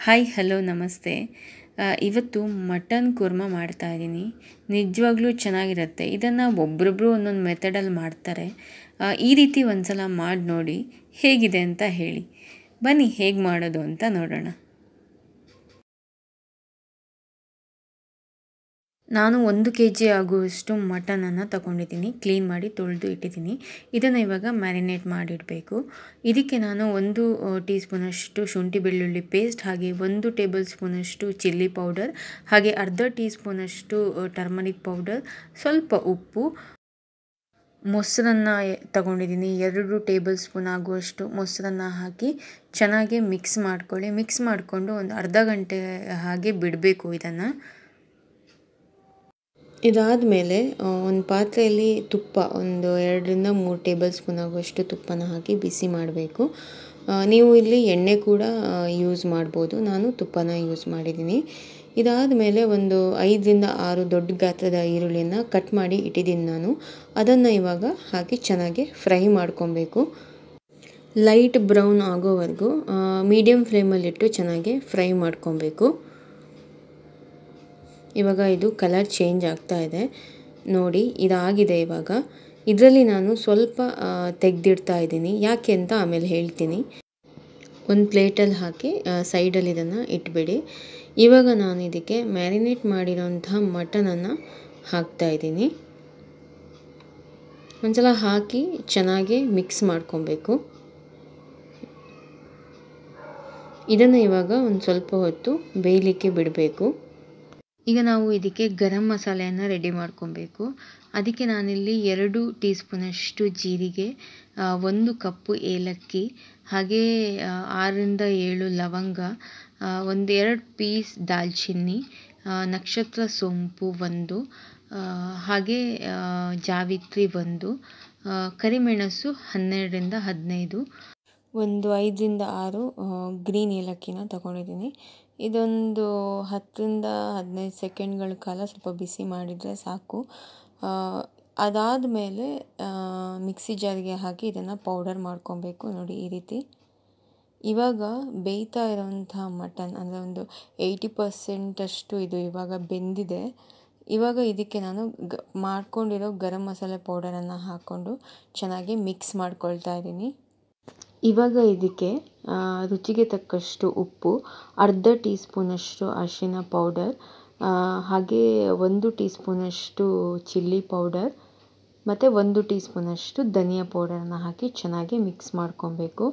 hi hello ನಮಸ್ತೆ ಆ, ಇವತ್ತು ಮಟನ್ ಕುರ್ಮಾ ಮಾಡ್ತಾ ಇದ್ದೀನಿ ನಿಜವಾಗ್ಲೂ ಚೆನ್ನಾಗಿರುತ್ತೆ ಇದನ್ನು ಒಬ್ರೊಬ್ರು ಒಂದೊಂದು ಮೆಥಡಲ್ಲಿ ಮಾಡ್ತಾರೆ ಆ, ಈ ರೀತಿ ಒಂದ್ಸಲ ಮಾಡಿ ನೋಡಿ ಹೇಗಿದೆ ಅಂತ ಹೇಳಿ ಬನ್ನಿ ಹೇಗೆ ಮಾಡೋದು ಅಂತ ನೋಡೋಣ ನಾನು ಒಂದು ಕೆ ಜಿ ಆಗುವಷ್ಟು ಮಟನನ್ನು ತಗೊಂಡಿದ್ದೀನಿ ಕ್ಲೀನ್ ಮಾಡಿ ತೊಳೆದು ಇಟ್ಟಿದ್ದೀನಿ ಇದನ್ನು ಇವಾಗ ಮ್ಯಾರಿನೇಟ್ ಮಾಡಿಡಬೇಕು ಇದಕ್ಕೆ ನಾನು ಒಂದು ಟೀ ಸ್ಪೂನಷ್ಟು ಶುಂಠಿ ಬೆಳ್ಳುಳ್ಳಿ ಪೇಸ್ಟ್ ಹಾಗೆ ಒಂದು ಟೇಬಲ್ ಸ್ಪೂನಷ್ಟು ಚಿಲ್ಲಿ ಪೌಡರ್ ಹಾಗೆ ಅರ್ಧ ಟೀ ಸ್ಪೂನಷ್ಟು ಟರ್ಮರಿಕ್ ಪೌಡರ್ ಸ್ವಲ್ಪ ಉಪ್ಪು ಮೊಸರನ್ನು ತಗೊಂಡಿದ್ದೀನಿ ಎರಡು ಟೇಬಲ್ ಸ್ಪೂನ್ ಆಗುವಷ್ಟು ಮೊಸರನ್ನು ಹಾಕಿ ಚೆನ್ನಾಗಿ ಮಿಕ್ಸ್ ಮಾಡ್ಕೊಳ್ಳಿ ಮಿಕ್ಸ್ ಮಾಡಿಕೊಂಡು ಒಂದು ಅರ್ಧ ಗಂಟೆ ಹಾಗೆ ಬಿಡಬೇಕು ಇದನ್ನು ಇದಾದ ಮೇಲೆ ಒಂದು ಪಾತ್ರೆಯಲ್ಲಿ ತುಪ್ಪ ಒಂದು ಎರಡರಿಂದ ಮೂರು ಟೇಬಲ್ ಸ್ಪೂನ್ ಆಗುವಷ್ಟು ತುಪ್ಪನ ಹಾಕಿ ಬಿಸಿ ಮಾಡಬೇಕು ನೀವು ಇಲ್ಲಿ ಎಣ್ಣೆ ಕೂಡ ಯೂಸ್ ಮಾಡ್ಬೋದು ನಾನು ತುಪ್ಪನ ಯೂಸ್ ಮಾಡಿದ್ದೀನಿ ಇದಾದ ಮೇಲೆ ಒಂದು ಐದರಿಂದ ಆರು ದೊಡ್ಡ ಗಾತ್ರದ ಈರುಳ್ಳಿನ ಕಟ್ ಮಾಡಿ ಇಟ್ಟಿದ್ದೀನಿ ನಾನು ಅದನ್ನು ಇವಾಗ ಹಾಕಿ ಚೆನ್ನಾಗಿ ಫ್ರೈ ಮಾಡ್ಕೊಬೇಕು ಲೈಟ್ ಬ್ರೌನ್ ಆಗೋವರೆಗೂ ಮೀಡಿಯಮ್ ಫ್ಲೇಮಲ್ಲಿಟ್ಟು ಚೆನ್ನಾಗಿ ಫ್ರೈ ಮಾಡ್ಕೊಬೇಕು ಇವಾಗ ಇದು ಕಲರ್ ಚೇಂಜ್ ಆಗ್ತಾ ಇದೆ ನೋಡಿ ಇದಾಗಿದೆ ಇವಾಗ ಇದರಲ್ಲಿ ನಾನು ಸ್ವಲ್ಪ ತೆಗೆದಿಡ್ತಾ ಇದ್ದೀನಿ ಯಾಕೆ ಅಂತ ಆಮೇಲೆ ಹೇಳ್ತೀನಿ ಒಂದು ಪ್ಲೇಟಲ್ಲಿ ಹಾಕಿ ಸೈಡಲ್ಲಿ ಇದನ್ನು ಇಟ್ಬಿಡಿ ಇವಾಗ ನಾನು ಇದಕ್ಕೆ ಮ್ಯಾರಿನೇಟ್ ಮಾಡಿರೋಂತಹ ಮಟನನ್ನು ಹಾಕ್ತಾ ಇದ್ದೀನಿ ಒಂದ್ಸಲ ಹಾಕಿ ಚೆನ್ನಾಗಿ ಮಿಕ್ಸ್ ಮಾಡ್ಕೊಬೇಕು ಇದನ್ನು ಇವಾಗ ಒಂದು ಸ್ವಲ್ಪ ಹೊತ್ತು ಬೇಯಲಿಕ್ಕೆ ಬಿಡಬೇಕು ಈಗ ನಾವು ಇದಕ್ಕೆ ಗರಂ ಮಸಾಲೆಯನ್ನು ರೆಡಿ ಮಾಡ್ಕೊಬೇಕು ಅದಕ್ಕೆ ನಾನಿಲ್ಲಿ ಎರಡು ಟೀ ಸ್ಪೂನಷ್ಟು ಜೀರಿಗೆ ಒಂದು ಕಪ್ಪು ಏಲಕ್ಕಿ ಹಾಗೆ ಆರರಿಂದ ಏಳು ಲವಂಗ ಒಂದು ಎರಡು ಪೀಸ್ ದಾಲ್ಚಿನ್ನಿ ನಕ್ಷತ್ರ ಸೋಂಪು ಒಂದು ಹಾಗೆ ಜಾವಿತ್ರಿ ಒಂದು ಕರಿಮೆಣಸು ಹನ್ನೆರಡರಿಂದ ಹದಿನೈದು ಒಂದು ಐದರಿಂದ ಆರು ಗ್ರೀನ್ ಏಲಕ್ಕಿನ ತಗೊಂಡಿದ್ದೀನಿ ಇದೊಂದು ಹತ್ತರಿಂದ ಹದಿನೈದು ಸೆಕೆಂಡ್ಗಳ ಕಾಲ ಸ್ವಲ್ಪ ಬಿಸಿ ಮಾಡಿದರೆ ಸಾಕು ಅದಾದ ಮೇಲೆ ಮಿಕ್ಸಿ ಜಾರಿಗೆ ಹಾಕಿ ಇದನ್ನು ಪೌಡರ್ ಮಾಡ್ಕೊಬೇಕು ನೋಡಿ ಈ ರೀತಿ ಇವಾಗ ಬೇಯ್ತಾ ಇರೋವಂಥ ಮಟನ್ ಅಂದರೆ ಒಂದು ಏಯ್ಟಿ ಪರ್ಸೆಂಟಷ್ಟು ಇದು ಇವಾಗ ಬೆಂದಿದೆ ಇವಾಗ ಇದಕ್ಕೆ ನಾನು ಗ ಮಾಡ್ಕೊಂಡಿರೋ ಗರಂ ಮಸಾಲೆ ಪೌಡರನ್ನು ಹಾಕ್ಕೊಂಡು ಚೆನ್ನಾಗಿ ಮಿಕ್ಸ್ ಮಾಡ್ಕೊಳ್ತಾ ಇದ್ದೀನಿ ಇವಾಗ ಇದಕ್ಕೆ ರುಚಿಗೆ ತಕ್ಕಷ್ಟು ಉಪ್ಪು ಅರ್ಧ ಟೀ ಸ್ಪೂನಷ್ಟು ಅರಿಶಿನ ಪೌಡರ್ ಹಾಗೆ ಒಂದು ಟೀ ಸ್ಪೂನಷ್ಟು ಚಿಲ್ಲಿ ಪೌಡರ್ ಮತ್ತು ಒಂದು ಟೀ ಸ್ಪೂನಷ್ಟು ಧನಿಯಾ ಪೌಡರನ್ನು ಹಾಕಿ ಚೆನ್ನಾಗಿ ಮಿಕ್ಸ್ ಮಾಡ್ಕೊಬೇಕು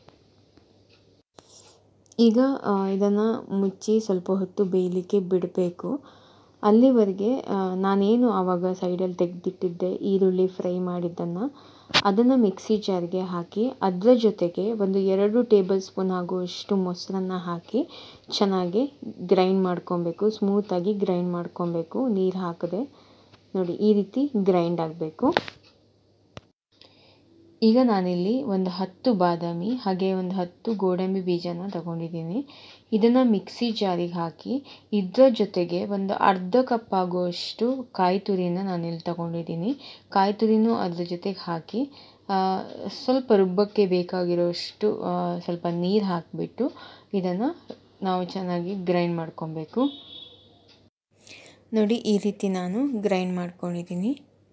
ಈಗ ಇದನ್ನು ಮುಚ್ಚಿ ಸ್ವಲ್ಪ ಹೊತ್ತು ಬೇಯಲಿಕ್ಕೆ ಬಿಡಬೇಕು ಅಲ್ಲಿವರೆಗೆ ನಾನೇನು ಆವಾಗ ಸೈಡಲ್ಲಿ ತೆಗೆದಿಟ್ಟಿದ್ದೆ ಈರುಳ್ಳಿ ಫ್ರೈ ಮಾಡಿದ್ದನ್ನು ಅದನ್ನು ಮಿಕ್ಸಿ ಜಾರ್ಗೆ ಹಾಕಿ ಅದರ ಜೊತೆಗೆ ಒಂದು ಎರಡು ಟೇಬಲ್ ಸ್ಪೂನ್ ಆಗುವಷ್ಟು ಮೊಸರನ್ನು ಹಾಕಿ ಚೆನ್ನಾಗಿ ಗ್ರೈಂಡ್ ಮಾಡ್ಕೊಬೇಕು ಸ್ಮೂತಾಗಿ ಗ್ರೈಂಡ್ ಮಾಡ್ಕೊಬೇಕು ನೀರು ಹಾಕದೆ ನೋಡಿ ಈ ರೀತಿ ಗ್ರೈಂಡ್ ಆಗಬೇಕು ಈಗ ನಾನಿಲ್ಲಿ ಒಂದು ಹತ್ತು ಬಾದಾಮಿ ಹಾಗೆ ಒಂದು ಹತ್ತು ಗೋಡಂಬಿ ಬೀಜನ ತಗೊಂಡಿದ್ದೀನಿ ಇದನ್ನು ಮಿಕ್ಸಿ ಜಾರಿಗೆ ಹಾಕಿ ಇದರ ಜೊತೆಗೆ ಒಂದು ಅರ್ಧ ಕಪ್ ಆಗುವಷ್ಟು ಕಾಯಿ ತುರಿನ ನಾನಿಲ್ಲಿ ತಗೊಂಡಿದ್ದೀನಿ ಕಾಯಿ ತುರಿನೂ ಅದ್ರ ಜೊತೆಗೆ ಹಾಕಿ ಸ್ವಲ್ಪ ರುಬ್ಬಕ್ಕೆ ಬೇಕಾಗಿರೋಷ್ಟು ಸ್ವಲ್ಪ ನೀರು ಹಾಕಿಬಿಟ್ಟು ಇದನ್ನು ನಾವು ಚೆನ್ನಾಗಿ ಗ್ರೈಂಡ್ ಮಾಡ್ಕೊಬೇಕು ನೋಡಿ ಈ ರೀತಿ ನಾನು ಗ್ರೈಂಡ್ ಮಾಡ್ಕೊಂಡಿದ್ದೀನಿ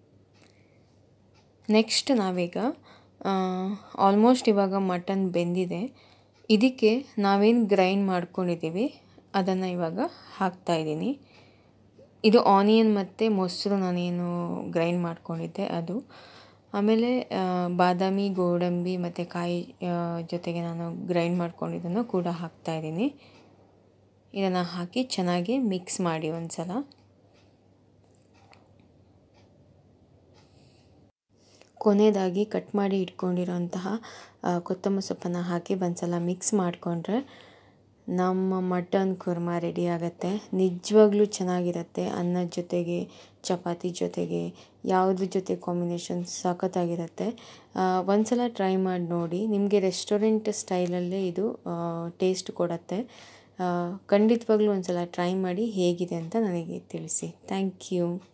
ನೆಕ್ಸ್ಟ್ ನಾವೀಗ ಆಲ್ಮೋಸ್ಟ್ ಇವಾಗ ಮಟನ್ ಬೆಂದಿದೆ ಇದಕ್ಕೆ ನಾವೇನು ಗ್ರೈಂಡ್ ಮಾಡ್ಕೊಂಡಿದ್ದೀವಿ ಅದನ್ನು ಇವಾಗ ಹಾಕ್ತಾಯಿದ್ದೀನಿ ಇದು ಆನಿಯನ್ ಮತ್ತು ಮೊಸರು ನಾನೇನು ಗ್ರೈಂಡ್ ಮಾಡ್ಕೊಂಡಿದ್ದೆ ಅದು ಆಮೇಲೆ ಬಾದಾಮಿ ಗೋಡಂಬಿ ಮತ್ತು ಕಾಯಿ ಜೊತೆಗೆ ನಾನು ಗ್ರೈಂಡ್ ಮಾಡ್ಕೊಂಡಿದ್ದನ್ನು ಕೂಡ ಹಾಕ್ತಾಯಿದ್ದೀನಿ ಇದನ್ನು ಹಾಕಿ ಚೆನ್ನಾಗಿ ಮಿಕ್ಸ್ ಮಾಡಿ ಒಂದು ಸಲ ಕೊನೆಯದಾಗಿ ಕಟ್ ಮಾಡಿ ಇಟ್ಕೊಂಡಿರೋಂತಹ ಕೊತ್ತಂಬರಿ ಸೊಪ್ಪನ್ನು ಹಾಕಿ ಒಂದು ಸಲ ಮಿಕ್ಸ್ ಮಾಡಿಕೊಂಡ್ರೆ ನಮ್ಮ ಮಟನ್ ಕುರ್ಮಾ ರೆಡಿ ಆಗುತ್ತೆ ನಿಜವಾಗ್ಲೂ ಚೆನ್ನಾಗಿರುತ್ತೆ ಅನ್ನದ ಜೊತೆಗೆ ಚಪಾತಿ ಜೊತೆಗೆ ಯಾವುದ್ರ ಜೊತೆ ಕಾಂಬಿನೇಷನ್ ಸಖತ್ತಾಗಿರುತ್ತೆ ಒಂದು ಸಲ ಟ್ರೈ ಮಾಡಿ ನೋಡಿ ನಿಮಗೆ ರೆಸ್ಟೋರೆಂಟ್ ಸ್ಟೈಲಲ್ಲೇ ಇದು ಟೇಸ್ಟ್ ಕೊಡುತ್ತೆ ಖಂಡಿತವಾಗ್ಲೂ ಒಂದು ಸಲ ಟ್ರೈ ಮಾಡಿ ಹೇಗಿದೆ ಅಂತ ನನಗೆ ತಿಳಿಸಿ ಥ್ಯಾಂಕ್ ಯು